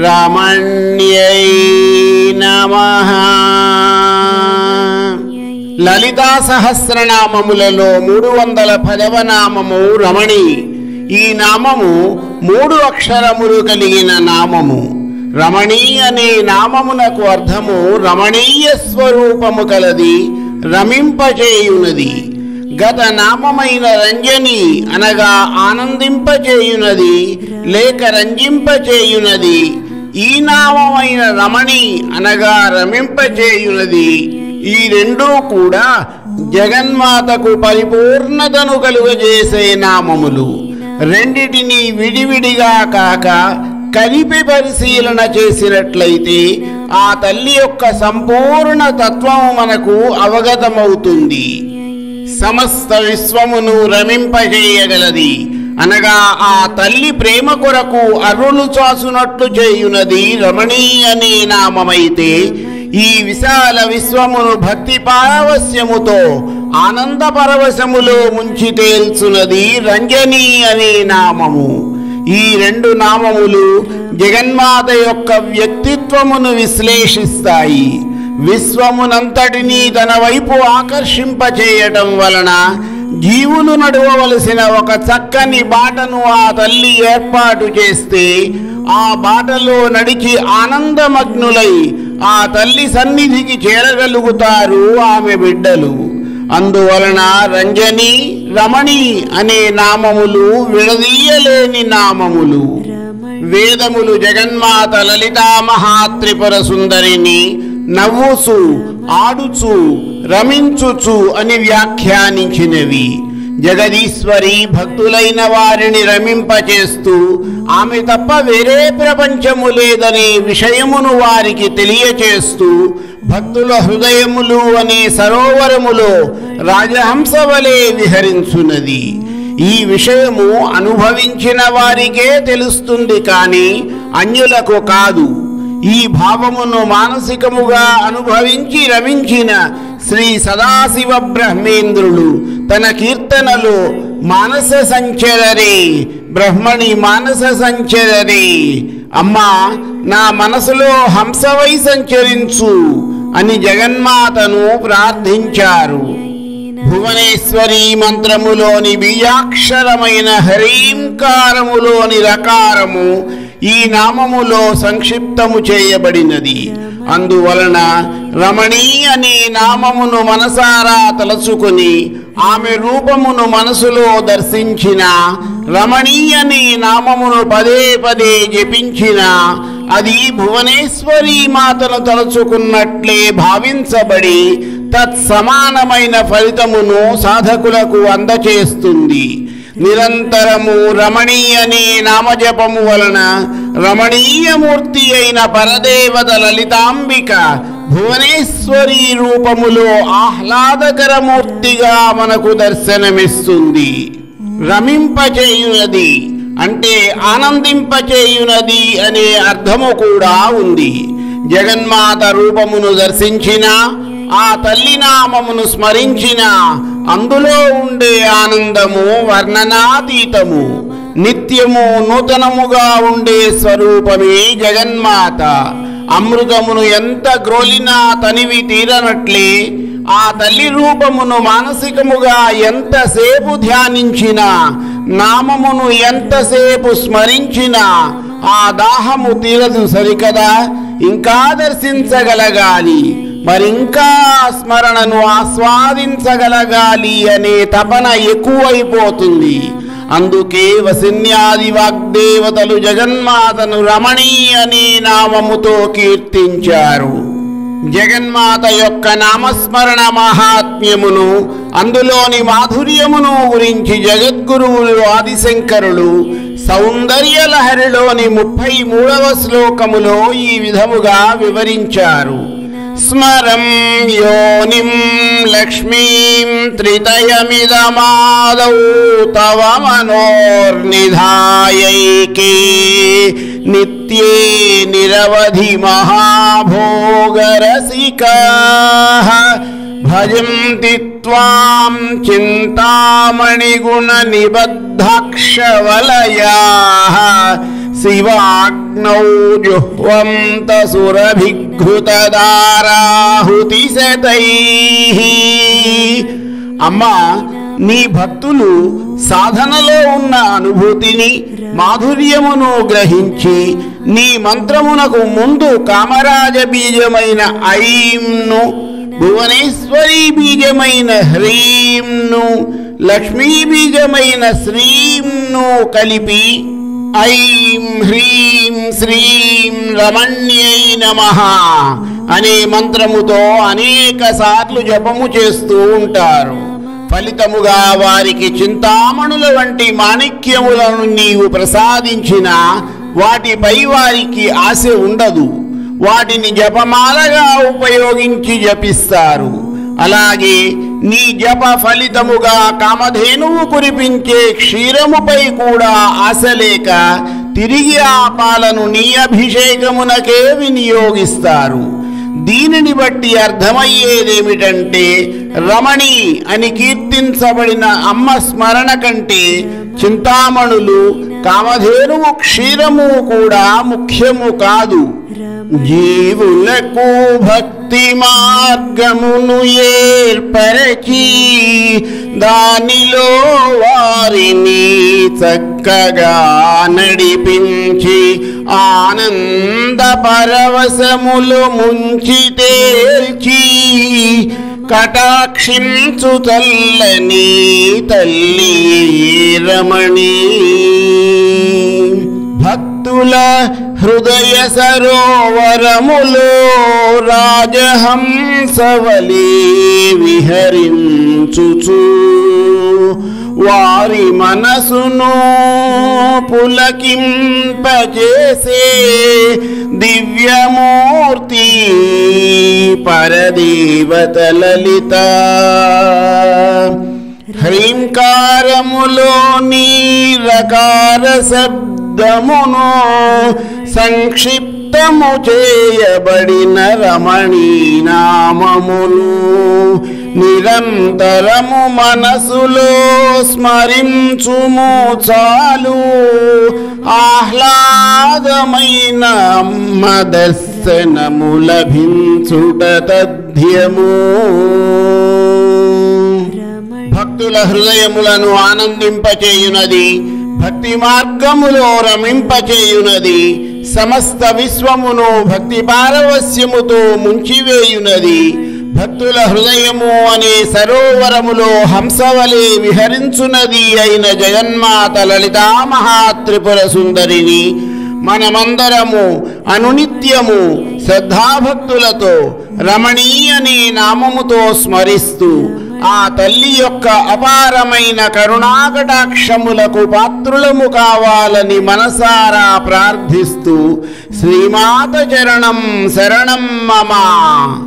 రమణ్యై నమః లలితా సహస్రనామములలో మూడు వందల పదవ నామము రమణి ఈ నామము మూడు అక్షరములు కలిగిన నామము రమణి అనే నామమునకు అర్థము రమణీయ స్వరూపము కలది రమింపచేయునది గత నామమైన రంజని అనగా ఆనందింపచేయునది లేక రంజింపచేయునది ఈ నామమైన రమణి అనగా రమింపచేయునది ఈ రెండూ కూడా జగన్మాతకు పరిపూర్ణతను కలుగజేసే నామములు రెండిటిని విడివిడిగా కాక కలిపి పరిశీలన చేసినట్లయితే ఆ తల్లి యొక్క సంపూర్ణ తత్వం మనకు అవగతమవుతుంది సమస్త విశ్వమును రమింపజేయగలది అనగా ఆ తల్లి ప్రేమ కొరకు అరులు చాసునట్లు చేయునది రమణీ అనే నామమైతే ఈ విశాల విశ్వమును భక్తి పారవస్యముతో ఆనంద పరవశములో ముంచి తేల్చున్నది రంజని అనే నామము ఈ రెండు నామములు జగన్మాత యొక్క వ్యక్తిత్వమును విశ్లేషిస్తాయి విశ్వమునంతటినీ తన వైపు ఆకర్షింపచేయటం వలన జీవులు నడవవలసిన ఒక చక్కని బాటను ఆ తల్లి ఏర్పాటు చేస్తే ఆ బాటలో నడిచి ఆనందమగ్నులై ఆ తల్లి సన్నిధికి చేరగలుగుతారు ఆమె బిడ్డలు అందువలన రంజని రమణి అనే నామములు విడదీయలేని నామములు వేదములు జగన్మాత లలితా మహాత్రిపుర సుందరిని నవ్వుచు ఆడుచు రమించుచు అని వ్యాఖ్యానించినవి జగదీశ్వరి భక్తులైన వారిని రమింపచేస్తూ ఆమె తప్ప వేరే ప్రపంచము లేదనే విషయమును వారికి తెలియచేస్తూ భక్తుల హృదయములు అనే సరోవరములో రాజహంస వలె విహరించున్నది ఈ విషయము అనుభవించిన వారికే తెలుస్తుంది కానీ అన్యులకు కాదు ఈ భావమును మానసికముగా అనుభవించి రమించిన శ్రీ సదాశివ బ్రహ్మేంద్రుడు తన కీర్తనలో మానస సంచరరే బ్రహ్మణి మానస సంచరరే అమ్మా నా మనసులో హంసవై సంచరించు అని జగన్మాతను ప్రార్థించారు భువనేశ్వరి మంత్రములోని బీజాక్షరమైన హరీంకారములోని రకారము ఈ నామములో సంక్షిప్తము చేయబడినది అందువలన రమణీ అనే నామమును మనసారా తలచుకుని ఆమె రూపమును మనసులో దర్శించిన రమణీ అనే నామమును పదే పదే జపించిన అది భువనేశ్వరి మాతను తలుచుకున్నట్లే భావించబడి తత్సమానమైన ఫలితమును సాధకులకు అందచేస్తుంది నిరంతరము రమణీయనే నామజపము వలన రమణీయమూర్తి అయిన పరదేవత లలితాంబిక భువనేశ్వరి రూపములో ఆహ్లాదకరమూర్తిగా మనకు దర్శనమిస్తుంది రమింపచేయునది అంటే ఆనందింపచేయునది అనే అర్థము కూడా ఉంది జగన్మాత రూపమును దర్శించిన ఆ తల్లి నామమును స్మరించిన అందులో ఉండే ఆనందము వర్ణనాతీతము నిత్యము నూతనముగా ఉండే స్వరూపమే జగన్మాత అమృతమును ఎంత గ్రోలినా తనివి తీరనట్లే ఆ తల్లి రూపమును మానసికముగా ఎంతసేపు ధ్యానించినా నామమును ఎంతసేపు స్మరించినా ఆ దాహము తీరదు సరికదా ఇంకా దర్శించగలగాలి మరింకా స్మరణను ఆస్వాదించగలగాలి అనే తపన ఎక్కువైపోతుంది అందుకే వసిన్యాది వాగ్దేవతలు జగన్మాతను రమణీ అనే నామముతో కీర్తించారు జగన్మాత యొక్క నామస్మరణ మహాత్మ్యమును అందులోని మాధుర్యమును గురించి జగద్గురువులు ఆదిశంకరులు సౌందర్య లహరిలోని ముప్పై మూడవ శ్లోకములో ఈ విధముగా వివరించారు స్మరం యోనిం లక్ష్మీం త్రితయమిదమాదౌ తవ మనోర్నిధాయైకే నిత్యే నిరవధి మహాభోగరసికా భజంతి త్వాం చింతామణిగుణ నిబద్ధాక్షవలయా శివాగ్నౌ జుహ్వంత సురభిఘృతదారాహుతి శతై అమ్మా నీ భక్తులు సాధనలో ఉన్న అనుభూతిని మాధుర్యమును గ్రహించి నీ మంత్రమునకు ముందు కామరాజ బీజమైన ఐంను భువనేశ్వరి బీజమైన హ్రీంను లక్ష్మీ బీజమైన శ్రీంను కలిపి ఐం హ్రీం శ్రీం రమణ్యై నమ అనే మంత్రముతో అనేక సార్లు జపము చేస్తూ ఉంటారు ఫలితముగా వారికి చింతామణుల వంటి మాణిక్యములను నీవు ప్రసాదించిన వాటిపై వారికి ఆశ ఉండదు వాటిని జపమాలగా ఉపయోగించి జపిస్తారు అలాగే నీ జప ఫలితముగా కామధేనువు కురిపించే క్షీరముపై కూడా ఆశ లేక తిరిగి ఆ పాలను నీ అభిషేకమునకే వినియోగిస్తారు దీనిని బట్టి అర్థమయ్యేదేమిటంటే రమణి అని కీర్తించబడిన అమ్మ స్మరణ కంటే చింతామణులు కామధేనువు క్షీరము కూడా ముఖ్యము కాదు జీవులకు భక్తి మార్గమును ఏర్పరచి దానిలో వారిని చక్కగా నడిపించి ఆనంద పరవశములు ముంచి తేల్చి కటాక్షించు తల్లని తల్లి రమణి భక్తుల హృదయ సరోవరములో రాజహంసవలి విహరించుచు వారి మనసును పులకింపజేసే దివ్యమూర్తి పరదేవత లలిత హ్రీంకారములో నీరకార శబ్దమును సంక్షిప్తము చేయబడిన రమణీ నామమును నిరంతరము మనసులో స్మరించుము చాలు ఆహ్లాదమైన అమ్మ దర్శనము లభించుట తథ్యము భక్తుల హృదయములను ఆనందింపచేయునది భక్తి మార్గములో రమింపచేయునది సమస్త విశ్వమును భక్తి పారవస్యముతో ముంచివేయునది భక్తుల హృదయము అనే సరోవరములో హంసవలే విహరించునది అయిన జగన్మాత లలితా మహాత్రిపుర సుందరిని మనమందరము అనునిత్యము శ్రద్ధాభక్తులతో రమణీ అనే నామముతో స్మరిస్తూ ఆ తల్లి యొక్క అపారమైన కరుణాకటాక్షములకు పాత్రులము కావాలని మనసారా ప్రార్థిస్తూ శ్రీమాత చరణం శరణం మమ